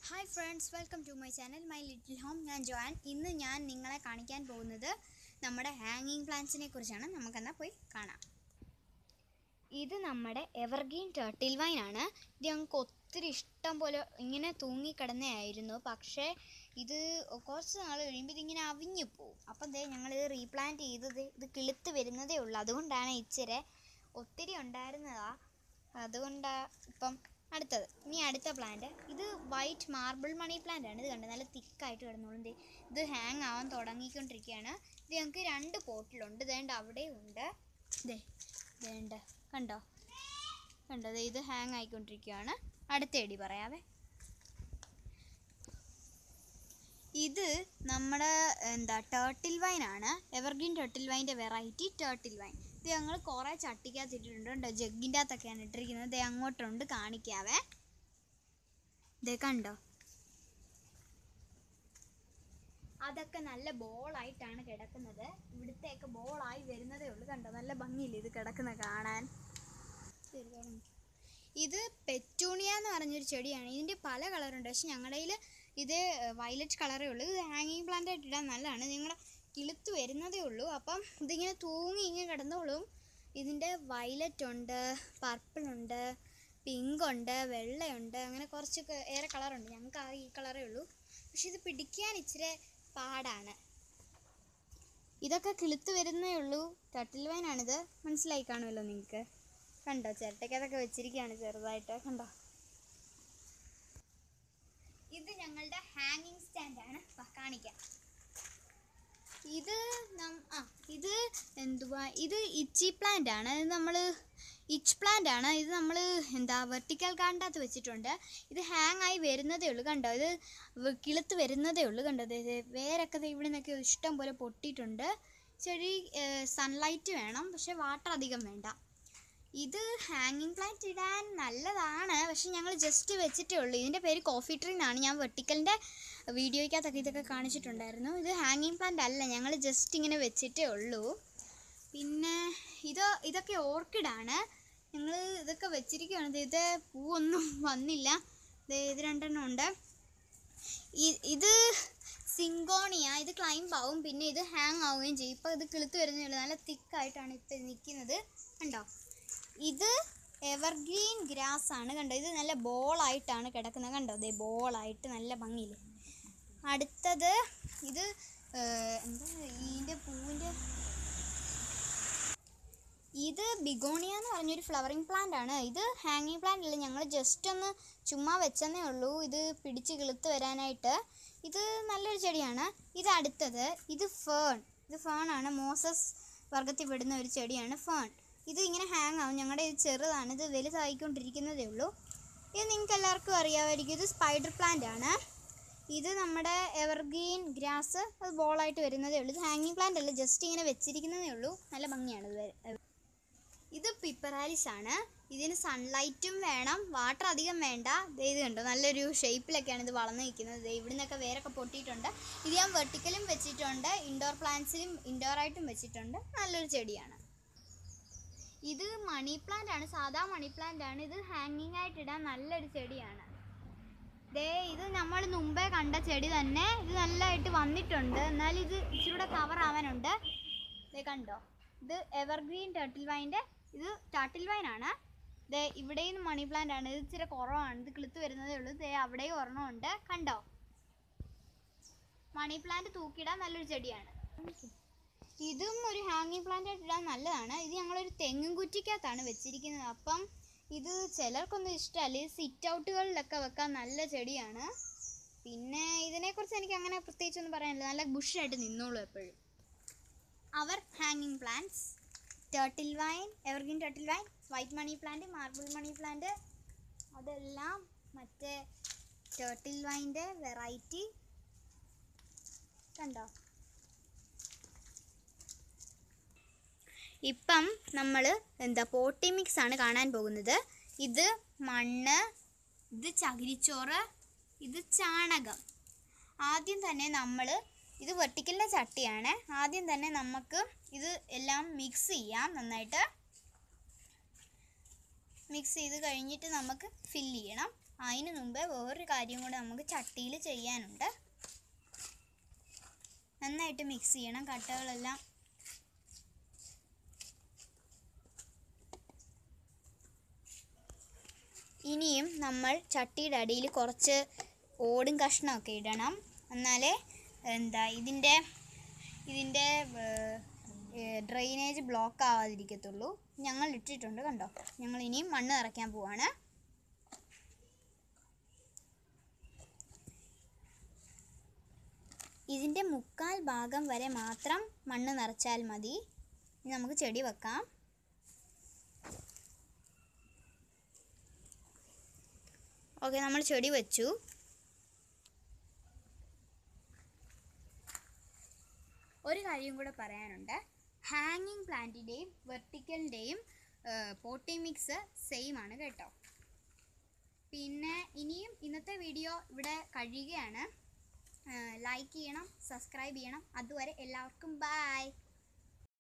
hi friends welcome to my channel my little home Joyan ജോയാൻ ഇന്ന് ഞാൻ നിങ്ങളെ കാണിക്കാൻ പോകുന്നത് നമ്മുടെ ഹാങ്ങിങ് പ്ലാന്റ്സിനെ കുറിച്ചാണ് നമുക്കെന്നാൽ പോയി കാണാം ഇത് നമ്മുടെ എവർഗ്രീൻ ടേർട്ടിൽ വൈൻ ആണ് ഇത് ഞങ്ങൾക്ക് ഒത്തിരി ഇഷ്ടം പോലെ ഇങ്ങനെ തൂങ്ങിക്കിടന്നതായിരുന്നു പക്ഷേ ഇത് കുറച്ച് നാൾ കഴിയുമ്പോൾ ഇതിങ്ങനെ അവിഞ്ഞു പോവും അപ്പം ദേ ഞങ്ങൾ ഇത് റീപ്ലാന്റ് ചെയ്തത് ഇത് കിളുത്ത് വരുന്നതേ ഉള്ളൂ അതുകൊണ്ടാണ് ഇച്ചിരി ഒത്തിരി ഉണ്ടായിരുന്നതാ അതുകൊണ്ടാണ് ഇപ്പം അടുത്തത് ഇനി അടുത്ത പ്ലാന്റ് ഇത് വൈറ്റ് മാർബിൾ മണി പ്ലാന്റ് ആണ് ഇത് കണ്ട് നല്ല തിക്കായിട്ട് കിടന്നോളും ദേ ഇത് ഹാങ് ആവാൻ തുടങ്ങിക്കൊണ്ടിരിക്കുകയാണ് ഇത് ഞങ്ങൾക്ക് രണ്ട് പോട്ടിലുണ്ട് ഇതേണ്ട അവിടെയും ഉണ്ട് ദേ വേണ്ട കണ്ടോ കണ്ടോ ദേ ഇത് ഹാങ് ആയിക്കൊണ്ടിരിക്കുകയാണ് അടുത്ത എടി പറയാവേ ഇത് നമ്മുടെ എന്താ ടേർട്ടിൽ വൈൻ ആണ് എവർഗ്രീൻ ടേർട്ടിൽ വൈൻ്റെ വെറൈറ്റി ടേർട്ടിൽ വൈൻ ഇത് ഞങ്ങൾ കുറേ ചട്ടിക്കകത്ത് ഇട്ടിട്ടുണ്ട് കേട്ടോ ജഗ്ഗിൻ്റെ അകത്തൊക്കെയാണ് ഇട്ടിരിക്കുന്നത് ദേ അങ്ങോട്ടുണ്ട് കാണിക്കാവേ ദേ കണ്ടോ അതൊക്കെ നല്ല ബോളായിട്ടാണ് കിടക്കുന്നത് ഇവിടുത്തെയൊക്കെ ബോളായി വരുന്നതേ ഉള്ളൂ കണ്ടോ നല്ല ഭംഗിയില്ലേ ഇത് കിടക്കുന്ന കാണാൻ ഇത് പെറ്റൂണിയ എന്ന് പറഞ്ഞൊരു ചെടിയാണ് ഇതിൻ്റെ പല കളറുണ്ട് പക്ഷെ ഞങ്ങളുടെ കയ്യിൽ ഇത് വയലറ്റ് കളറേ ഉള്ളൂ ഇത് ഹാങ്ങിങ് പ്ലാന്റ് ആയിട്ട് ഇടാൻ നല്ലതാണ് നിങ്ങളുടെ കിളുത്ത് വരുന്നതേ ഉള്ളൂ അപ്പം ഇതിങ്ങനെ തൂങ്ങി ഇങ്ങനെ കിടന്നോളും ഇതിൻ്റെ വയലറ്റ് ഉണ്ട് പർപ്പിൾ ഉണ്ട് പിങ്ക് ഉണ്ട് വെള്ളയുണ്ട് അങ്ങനെ കുറച്ചൊക്കെ ഏറെ കളറുണ്ട് ഞങ്ങൾക്ക് ആ ഈ കളറേ ഉള്ളൂ പക്ഷെ ഇത് പിടിക്കാൻ ഇച്ചിരി പാടാണ് ഇതൊക്കെ കിളുത്ത് വരുന്നേ ഉള്ളൂ ടട്ടിൽ വൈനാണിത് മനസ്സിലായി കാണുമല്ലോ നിങ്ങൾക്ക് കണ്ടോ ചിരട്ടയ്ക്കതൊക്കെ വെച്ചിരിക്കുകയാണ് ചെറുതായിട്ട് കണ്ടോ ഇത് ഞങ്ങളുടെ ഹാങ്ങിങ് സ്റ്റാൻഡാണ് കാണിക്കാം ഇത് നം- ആ ഇത് എന്തുവാ ഇത് ഇച്ചി പ്ലാന്റ് ആണ് ഇത് നമ്മൾ ഇച്ച് പ്ലാന്റ് ആണ് ഇത് നമ്മൾ എന്താ വെർട്ടിക്കൽ കാണ്ടകത്ത് വെച്ചിട്ടുണ്ട് ഇത് ഹാങ് ആയി വരുന്നതേ ഉള്ളൂ കണ്ടോ ഇത് വ- കിളുത്ത് വരുന്നതേ ഉള്ളൂ കണ്ടോ ദേ ദേ വേരൊക്കെ ദേ ഇവിടെ നിന്നൊക്കെ ഇഷ്ടം പോലെ പൊട്ടിയിട്ടുണ്ട് ചെടി സൺലൈറ്റ് വേണം പക്ഷെ വാട്ടർ അധികം വേണ്ട ഇത് ഹാങ്ങിങ് പ്ലാന്റ് ഇടാൻ നല്ലതാണ് പക്ഷെ ഞങ്ങൾ ജസ്റ്റ് വെച്ചിട്ടേ ഉള്ളൂ ഇതിൻ്റെ പേര് കോഫി ട്രീ എന്നാണ് ഞാൻ വെർട്ടിക്കലിൻ്റെ വീഡിയോയ്ക്കകത്തൊക്കെ ഇതൊക്കെ കാണിച്ചിട്ടുണ്ടായിരുന്നു ഇത് ഹാങ്ങിങ് പ്ലാന്റ് അല്ല ഞങ്ങൾ ജസ്റ്റ് ഇങ്ങനെ വെച്ചിട്ടേ ഉള്ളൂ പിന്നെ ഇത് ഇതൊക്കെ ഓർക്കിഡാണ് ഞങ്ങൾ ഇതൊക്കെ വെച്ചിരിക്കുകയാണ് ദേ ഇത് പൂവൊന്നും വന്നില്ല ദേ ഇത് രണ്ടെണ്ണം ഉണ്ട് ഈ- ഇത് സിങ്കോണിയ ഇത് ക്ലൈംബ് ആവും പിന്നെ ഇത് ഹാങ് ആവുകയും ചെയ്യും ഇപ്പോൾ ഇത് കിളുത്ത് വരുന്നേ ഉള്ളൂ നല്ല തിക്കായിട്ടാണ് ഇപ്പോൾ നിൽക്കുന്നത് കണ്ടോ ഇത് എവർഗ്രീൻ ഗ്രാസ് ആണ് കണ്ടോ ഇത് നല്ല ബോളായിട്ടാണ് കിടക്കുന്നത് കണ്ടോ ദേ ബോളായിട്ട് നല്ല ഭംഗിയില്ലേ അടുത്തത് ഇത് ഏർ, എന്താ ഇതിൻ്റെ പൂവിൻ്റെ ഇത് ബിഗോണിയ എന്ന് പറഞ്ഞൊരു ഫ്ലവറിങ് പ്ലാന്റ് ആണ് ഇത് ഹാങ്ങിങ് പ്ലാന്റ് അല്ല ഞങ്ങൾ ജസ്റ്റ് ഒന്ന് ചുമ്മാ വെച്ചെന്നേ ഉള്ളൂ ഇത് പിടിച്ച് കിളുത്ത് വരാനായിട്ട് ഇത് നല്ലൊരു ചെടിയാണ് ഇത് അടുത്തത് ഇത് ഫേൺ ഇത് ഫേൺ ആണ് മോസസ് വർഗത്തിൽ പെടുന്ന ഒരു ചെടിയാണ് ഫേൺ ഇത് ഇങ്ങനെ ഹാങ് ആവും ഞങ്ങളുടെ ഇത് ചെറുതാണ് ഇത് വലുതായിക്കൊണ്ടിരിക്കുന്നതേ ഉള്ളൂ ഇത് നിങ്ങൾക്ക് എല്ലാവർക്കും അറിയാമായിരിക്കും ഇത് സ്പൈഡർ പ്ലാന്റ് ആണ് ഇത് നമ്മുടെ എവർഗ്രീൻ ഗ്രാസ് അത് ബോളായിട്ട് വരുന്നതേ ഉള്ളൂ ഇത് ഹാങ്ങിങ് പ്ലാന്റ് അല്ല ജസ്റ്റ് ഇങ്ങനെ വെച്ചിരിക്കുന്നതേ ഉള്ളൂ നല്ല ഭംഗിയാണ് ഇത് വര- ഇത് പിപ്പറാലിസ് ആണ് ഇതിന് സൺലൈറ്റും വേണം വാട്ടർ അധികം വേണ്ട ദേ ഇത് കണ്ടോ നല്ലൊരു ഷേപ്പിലൊക്കെയാണ് ഇത് വളർന്നു നിൽക്കുന്നത് ദേ ഇവിടെ നിന്നൊക്കെ വേരൊക്കെ പൊട്ടിയിട്ടുണ്ട് ഇത് ഞാൻ വെർട്ടിക്കലും വെച്ചിട്ടുണ്ട് ഇൻഡോർ പ്ലാന്റ്സിലും ഇൻഡോർ ആയിട്ടും വെച്ചിട്ടുണ്ട് നല്ലൊരു ചെടിയാണ് ഇത് മണി പ്ലാന്റ് ആണ് സാധാ മണി പ്ലാന്റ് ആണ് ഇത് ഹാങ്ങിങ് ആയിട്ട് ഇടാൻ നല്ലൊരു ചെടിയാണ് ദേ ഇത് നമ്മൾ മുമ്പേ കണ്ട ചെടി തന്നെ ഇത് നല്ലതായിട്ട് വന്നിട്ടുണ്ട് എന്നാൽ ഇത് ഇച്ചിരി കൂടെ കവർ ആവാനുണ്ട് ദേ കണ്ടോ ഇത് എവർഗ്രീൻ ടർട്ടിൽ വൈൻ്റെ ഇത് ടർട്ടിൽ വൈൻ ആണ് ദേ ഇവിടെയും മണി പ്ലാന്റ് ആണ് ഇത് ഇച്ചിരി കുറവാണ് ഇത് കിളുത്ത് വരുന്നതേ ഉള്ളൂ ദേ അവിടെയും ഒരെണ്ണമുണ്ട് കണ്ടോ മണി പ്ലാന്റ് തൂക്കിയിടാൻ നല്ലൊരു ചെടിയാണ് ഇതും ഒരു ഹാങ്ങിങ് പ്ലാന്റ് ആയിട്ട് ഇടാൻ നല്ലതാണ് ഇത് ഞങ്ങളൊരു തെങ്ങും കുറ്റിക്കകത്താണ് വെച്ചിരിക്കുന്നത് അപ്പം ഇത് ചിലർക്കൊന്നും ഇഷ്ടമല്ല ഇത് സിറ്റ് ഔട്ടുകളിലൊക്കെ വെക്കാൻ നല്ല ചെടിയാണ് പിന്നെ ഇതിനെക്കുറിച്ച് എനിക്ക് അങ്ങനെ പ്രത്യേകിച്ചൊന്നും പറയാനില്ല നല്ല ബുഷായിട്ട് നിന്നോളൂ എപ്പോഴും അവർ ഹാങ്ങിങ് plants turtle vine evergreen turtle vine white money plant marble money plant അതെല്ലാം മറ്റേ ടേർട്ടിൽ വൈൻ്റെ വെറൈറ്റി കണ്ടോ ഇപ്പം നമ്മൾ എന്താ പോട്ടി മിക്സ് ആണ് കാണാൻ പോകുന്നത് ഇത് മണ്ണ് ഇത് ചകിരിച്ചോറ് ഇത് ചാണകം ആദ്യം തന്നെ നമ്മൾ ഇത് വെർട്ടിക്കലിൻ്റെ ചട്ടിയാണ് ആദ്യം തന്നെ നമുക്ക് ഇത് എല്ലാം മിക്സ് ചെയ്യാം നന്നായിട്ട് മിക്സ് ചെയ്ത് കഴിഞ്ഞിട്ട് നമുക്ക് ഫില്ല് ചെയ്യണം അതിന് മുമ്പേ വേറൊരു കാര്യം കൂടെ നമുക്ക് ചട്ടിയിൽ ചെയ്യാനുണ്ട് നന്നായിട്ട് മിക്സ് ചെയ്യണം കട്ടകളെല്ലാം ഇനിയും നമ്മൾ ചട്ടിയുടെ അടിയിൽ കുറച്ച് ഓടും കഷ്ണമൊക്കെ ഇടണം എന്നാലേ എന്താ ഇതിൻ്റെ ഇതിൻ്റെ ഡ്രെയിനേജ് ബ്ലോക്ക് ആവാതിരിക്കത്തുള്ളൂ ഞങ്ങൾ ഇട്ടിട്ടുണ്ട് കണ്ടോ ഞങ്ങൾ ഇനിയും മണ്ണ് നിറയ്ക്കാൻ പോവാണ് ഇതിൻ്റെ മുക്കാൽ ഭാഗം വരെ മാത്രം മണ്ണ് നിറച്ചാൽ മതി ഇനി നമുക്ക് ചെടി വെക്കാം ഓക്കെ നമ്മൾ ചെടി വെച്ചു ഒരു കാര്യം കൂടെ പറയാനുണ്ട് ഹാങ്ങിങ് പ്ലാന്റിൻ്റെയും വെർട്ടിക്കലിൻ്റെയും പോട്ടി മിക്സ് സെയിം ആണ് കേട്ടോ പിന്നെ ഇനിയും ഇന്നത്തെ വീഡിയോ ഇവിടെ കഴിയുകയാണ് ലൈക്ക് ചെയ്യണം സബ്സ്ക്രൈബ് ചെയ്യണം അതുവരെ എല്ലാവർക്കും ബൈ